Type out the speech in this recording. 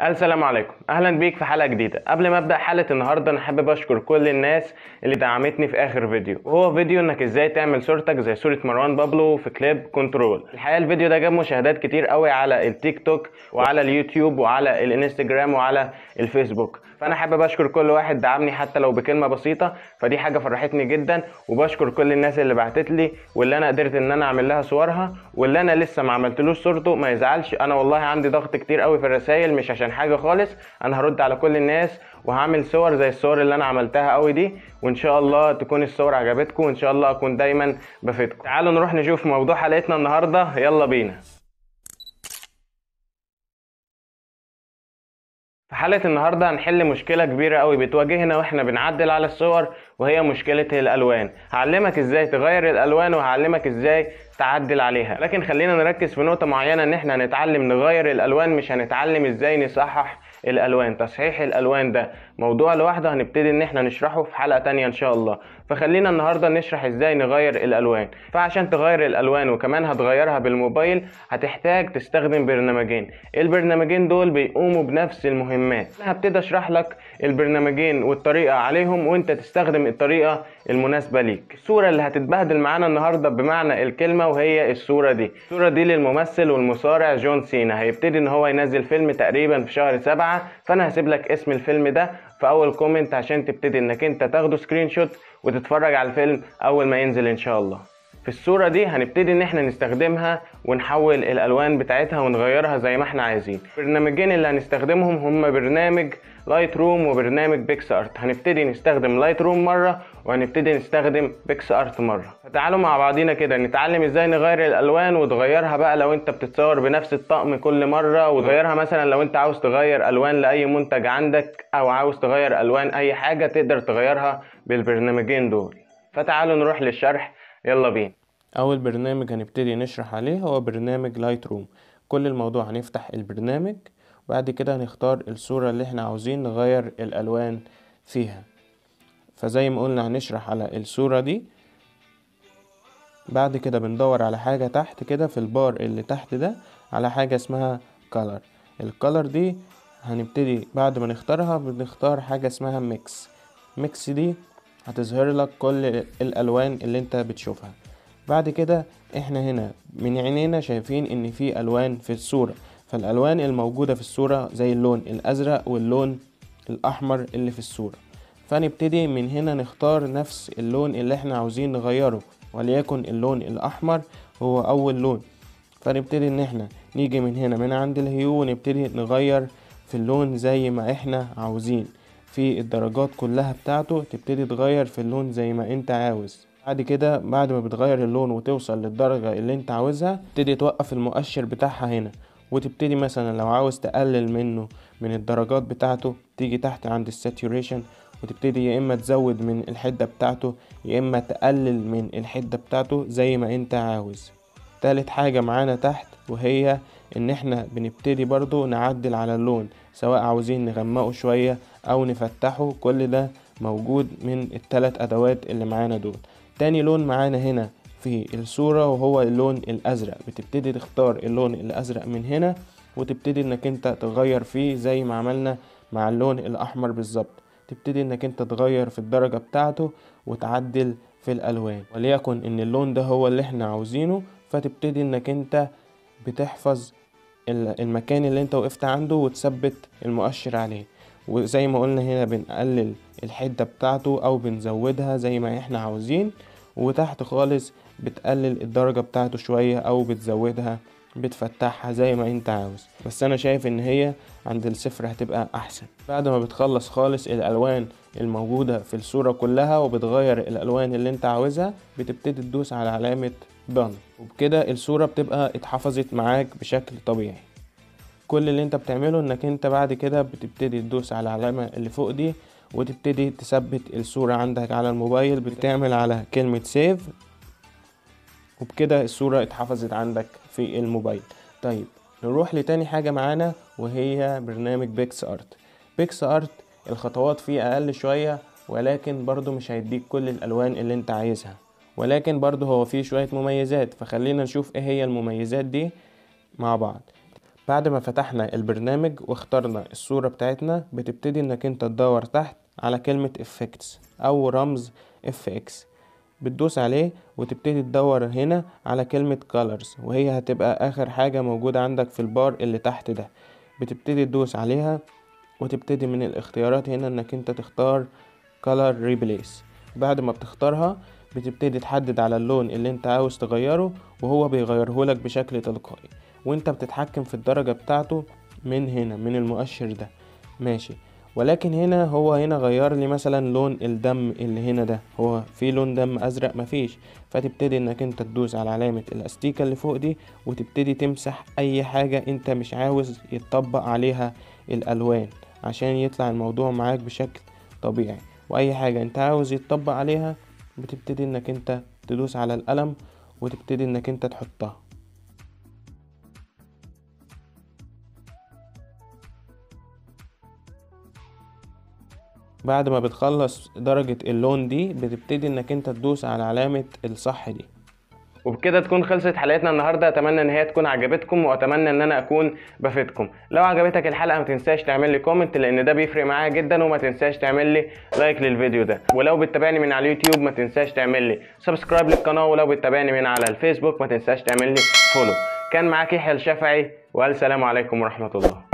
السلام عليكم اهلا بيك في حلقه جديده قبل ما ابدا حلقه النهارده انا حابب اشكر كل الناس اللي دعمتني في اخر فيديو وهو فيديو انك ازاي تعمل صورتك زي صوره مروان بابلو في كليب كنترول الحقيقه الفيديو ده جاب مشاهدات كتير قوي على التيك توك وعلى اليوتيوب وعلى الانستجرام وعلى الفيسبوك فانا حابب اشكر كل واحد دعمني حتى لو بكلمه بسيطه فدي حاجه فرحتني جدا وبشكر كل الناس اللي بعتت لي واللي انا قدرت ان انا اعمل لها صورها واللي انا لسه ما عملتلوش صورته ما يزعلش انا والله عندي ضغط كتير قوي في الرسائل مش عشان حاجه خالص انا هرد على كل الناس وهعمل صور زي الصور اللي انا عملتها قوي دي وان شاء الله تكون الصور عجبتكم وان شاء الله اكون دايما بفيدكم تعالوا نروح نشوف موضوع حلقتنا النهارده يلا بينا في حلقة النهاردة هنحل مشكلة كبيرة قوي بتواجهنا واحنا بنعدل على الصور وهي مشكلة الألوان هعلمك ازاي تغير الألوان وهعلمك ازاي تعدل عليها لكن خلينا نركز في نقطة معينة ان احنا هنتعلم نغير الألوان مش هنتعلم ازاي نصحح الألوان تصحيح الألوان ده موضوع لوحده هنبتدي ان احنا نشرحه في حلقة تانية ان شاء الله فخلينا النهاردة نشرح ازاي نغير الألوان فعشان تغير الألوان وكمان هتغيرها بالموبايل هتحتاج تستخدم برنامجين البرنامجين دول بيقوموا بنفس المهمات انا هبتدي اشرح لك البرنامجين والطريقة عليهم وانت تستخدم الطريقة المناسبة ليك الصورة اللي هتتبهدل معانا النهاردة بمعنى الكلمة وهي الصورة دي الصورة دي للممثل والمصارع جون سينا هيبتدي ان هو ينزل فيلم تقريبا في شهر سبعة فانا هسيب لك اسم الفيلم ده في اول كومنت عشان تبتدي انك انت تاخده سكرين شوت وتتفرج على الفيلم اول ما ينزل ان شاء الله في الصورة دي هنبتدي ان احنا نستخدمها ونحول الالوان بتاعتها ونغيرها زي ما احنا عايزين البرنامجين اللي هنستخدمهم هما برنامج لايت روم وبرنامج بيكس ارت هنبتدي نستخدم لايت روم مرة وهنبتدي نستخدم بيكس ارت مرة فتعالوا مع بعضينا كده نتعلم ازاي نغير الالوان وتغيرها بقى لو انت بتتصور بنفس الطقم كل مرة وتغيرها مثلا لو انت عاوز تغير الوان لاي منتج عندك او عاوز تغير الوان اي حاجة تقدر تغيرها بالبرنامجين دول فتعالوا نروح للشرح يلا بينا اول برنامج هنبتدي نشرح عليه هو برنامج لايت روم كل الموضوع هنفتح البرنامج وبعد كده هنختار الصورة اللي احنا عاوزين نغير الالوان فيها فزي ما قلنا هنشرح على الصورة دي بعد كده بندور على حاجة تحت كده في البار اللي تحت ده على حاجة اسمها color الكالر دي هنبتدي بعد ما نختارها بنختار حاجة اسمها ميكس ميكس دي هتظهر لك كل الالوان اللي انت بتشوفها بعد كده احنا هنا من عينينا شايفين ان في الوان في الصورة فالالوان الموجودة في الصورة زي اللون الازرق واللون الاحمر اللي في الصورة فنبتدي من هنا نختار نفس اللون اللي احنا عاوزين نغيره وليكن اللون الاحمر هو اول لون فنبتدي ان احنا نيجي من هنا من عند الهيو ونبتدي نغير في اللون زي ما احنا عاوزين في الدرجات كلها بتاعته تبتدي تغير في اللون زي ما انت عاوز بعد كده بعد ما بتغير اللون وتوصل للدرجة اللي انت عاوزها تبتدي توقف المؤشر بتاعها هنا وتبتدي مثلا لو عاوز تقلل منه من الدرجات بتاعته تيجي تحت عند الساتوريشن وتبتدي يا اما تزود من الحدة بتاعته يا اما تقلل من الحدة بتاعته زي ما انت عاوز تالت حاجة معانا تحت وهي ان احنا بنبتدي برضو نعدل على اللون سواء عاوزين نغمقه شوية او نفتحه كل ده موجود من التلات ادوات اللي معانا دول تاني لون معانا هنا في الصورة وهو اللون الازرق بتبتدي تختار اللون الازرق من هنا وتبتدي انك انت تغير فيه زي ما عملنا مع اللون الاحمر بالظبط تبتدي انك انت تغير في الدرجة بتاعته وتعدل في الالوان وليكن ان اللون ده هو اللي احنا عاوزينه فتبتدي انك انت بتحفظ المكان اللي انت وقفت عنده وتثبت المؤشر عليه وزي ما قلنا هنا بنقلل الحدة بتاعته او بنزودها زي ما احنا عاوزين وتحت خالص بتقلل الدرجة بتاعته شوية او بتزودها بتفتحها زي ما انت عاوز بس انا شايف ان هي عند الصفر هتبقى احسن بعد ما بتخلص خالص الالوان الموجودة في الصورة كلها وبتغير الالوان اللي انت عاوزها بتبتدي تدوس على علامة done وبكده الصورة بتبقى اتحفظت معاك بشكل طبيعي كل اللي انت بتعمله انك انت بعد كده بتبتدي تدوس على العلامة اللي فوق دي وتبتدي تثبت الصورة عندك على الموبايل بتعمل على كلمة سيف وبكده الصورة اتحفظت عندك في الموبايل طيب نروح لتاني حاجة معانا وهي برنامج بيكس ارت بيكس ارت الخطوات فيه اقل شوية ولكن برضو مش هيديك كل الالوان اللي انت عايزها ولكن برضو هو فيه شوية مميزات فخلينا نشوف ايه هي المميزات دي مع بعض بعد ما فتحنا البرنامج واخترنا الصورة بتاعتنا بتبتدي انك انت تدور تحت على كلمة effects او رمز fx بتدوس عليه وتبتدي تدور هنا على كلمة colors وهي هتبقى اخر حاجة موجودة عندك في البار اللي تحت ده بتبتدي تدوس عليها وتبتدي من الاختيارات هنا انك انت تختار color replace بعد ما بتختارها بتبتدي تحدد على اللون اللي انت عاوز تغيره وهو بيغيرهولك بشكل تلقائي وانت بتتحكم في الدرجة بتاعته من هنا من المؤشر ده ماشي ولكن هنا هو هنا غير لي مثلا لون الدم اللي هنا ده هو في لون دم ازرق مفيش فتبتدي انك انت تدوس على علامة الاستيكة اللي فوق دي وتبتدي تمسح اي حاجة انت مش عاوز يتطبق عليها الالوان عشان يطلع الموضوع معاك بشكل طبيعي واي حاجة انت عاوز يتطبق عليها بتبتدي انك انت تدوس على القلم وتبتدي انك انت تحطها بعد ما بتخلص درجة اللون دي بتبتدي انك انت تدوس على علامة الصح دي وبكده تكون خلصت حلقتنا النهارده اتمنى ان هي تكون عجبتكم واتمنى ان انا اكون بفيدكم لو عجبتك الحلقه ما تنساش تعمل لي كومنت لان ده بيفرق معايا جدا وما تنساش تعمل لي لايك للفيديو ده ولو بتتابعني من على اليوتيوب ما تنساش تعمل لي سبسكرايب للقناه ولو بتتابعني من على الفيسبوك ما تنساش تعمل لي فولو كان معاك يحيى الشافعي والسلام عليكم ورحمه الله